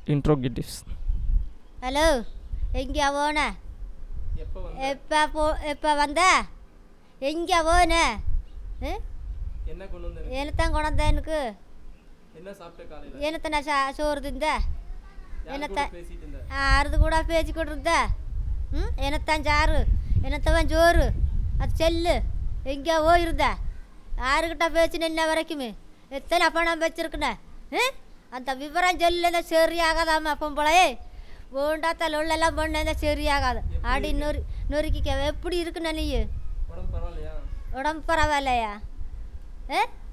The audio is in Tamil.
இன்ட்ரோகேட்டிவ்ஸ் ஹலோ எங்கே போன எப்போ எப்போ போ எப்போ வந்த எங்கே போன என்ன கொண்டு வந்து என்னத்தான் கொண்டாந்த எனக்கு என்ன சாப்பிட்ட காலையில் என்னத்தை நான் சா சோறு திந்த என்னத்த பேசிட்டு இருந்த அறுது கூட பேசிக்கிட்டு இருந்த ம் என்னத்தான் சாறு என்னத்தவன் சோறு அது செல்லு எங்கேயோ போயிருந்த யாருக்கிட்ட பேசின இன்ன வரைக்குமே எத்தனை பணம் வச்சிருக்குன ம் அந்த விவரம் சொல்லு சரியாகாதாம்மா பொம்பளை ஓண்டாத்த உள்ளெல்லாம் பொண்ணு இருந்தால் சரியாகாது அடி நொறு நொறுக்கிக்க எப்படி இருக்குண்ணா நீ உடம்பு பரவாயில்லையா உடம்பு பரவாயில்லையா ஏ